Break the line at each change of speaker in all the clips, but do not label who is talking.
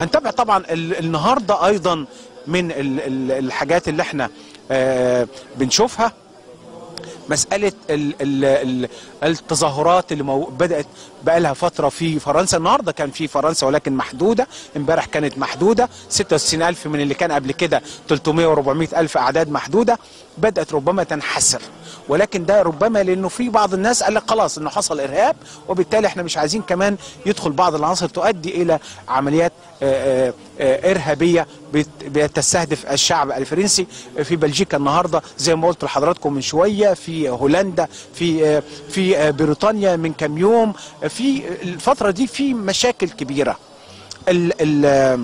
هنتابع طبعا ال- النهارده ايضا من ال- ال- الحاجات اللي احنا آه، بنشوفها مسألة ال ال ال التظاهرات اللي مو بدأت بقى لها فترة في فرنسا النهاردة كان في فرنسا ولكن محدودة امبارح كانت محدودة 66 ألف من اللي كان قبل كده 300 و 400 ألف أعداد محدودة بدأت ربما تنحسر ولكن ده ربما لأنه في بعض الناس قال لك خلاص إنه حصل إرهاب وبالتالي احنا مش عايزين كمان يدخل بعض العناصر تؤدي إلى عمليات آه، آه، آه، إرهابية بت- بتستهدف الشعب الفرنسي في بلجيكا النهارده زي ما قلت لحضراتكم من شويه في هولندا في آه، في آه، بريطانيا من كام يوم في الفتره دي في مشاكل كبيره ال ال آه،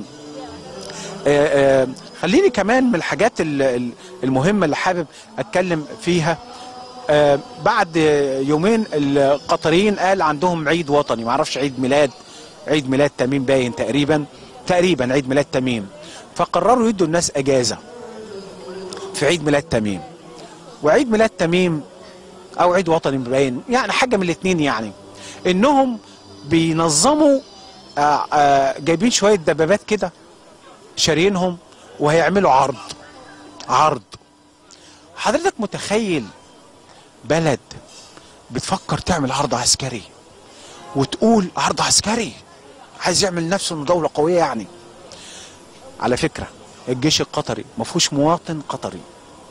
آه، خليني كمان من الحاجات ال- ال- المهمه اللي حابب اتكلم فيها آه، بعد يومين القطريين قال عندهم عيد وطني معرفش عيد ميلاد عيد ميلاد تميم باين تقريبا تقريبا عيد ميلاد تميم فقرروا يدوا الناس اجازه في عيد ميلاد تميم وعيد ميلاد تميم او عيد وطني باين يعني حاجه من الاثنين يعني انهم بينظموا آه، آه، جايبين شويه دبابات كده شاريينهم وهيعملوا عرض عرض حضرتك متخيل بلد بتفكر تعمل عرض عسكري وتقول عرض عسكري عايز يعمل نفسه انه دوله قويه يعني على فكره الجيش القطري ما فيهوش مواطن قطري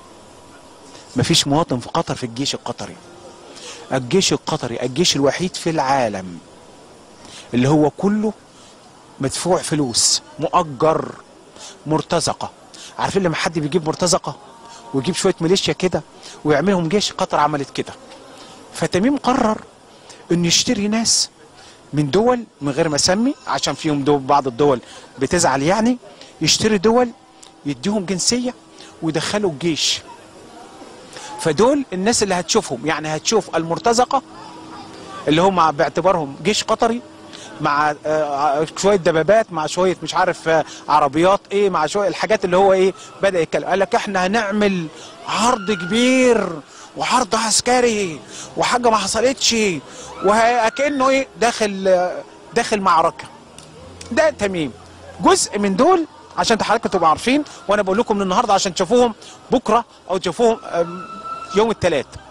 ما فيش مواطن في قطر في الجيش القطري الجيش القطري الجيش الوحيد في العالم اللي هو كله مدفوع فلوس مؤجر مرتزقه عارفين لما حد بيجيب مرتزقه ويجيب شويه ميليشيا كده ويعملهم جيش قطر عملت كده فتميم قرر انه يشتري ناس من دول من غير ما اسمي عشان فيهم دول بعض الدول بتزعل يعني يشتري دول يديهم جنسيه ويدخلوا الجيش فدول الناس اللي هتشوفهم يعني هتشوف المرتزقه اللي هم باعتبارهم جيش قطري مع آه، شويه دبابات مع شويه مش عارف آه، عربيات ايه مع شويه الحاجات اللي هو ايه بدا يتكلم قال لك احنا هنعمل عرض كبير وعرض عسكري وحاجه ما حصلتش وكانه ايه داخل آه، داخل معركه ده تميم جزء من دول عشان حضراتكم تبقوا عارفين وانا بقول لكم من النهارده عشان تشوفوهم بكره او تشوفوهم آم، يوم الثلاث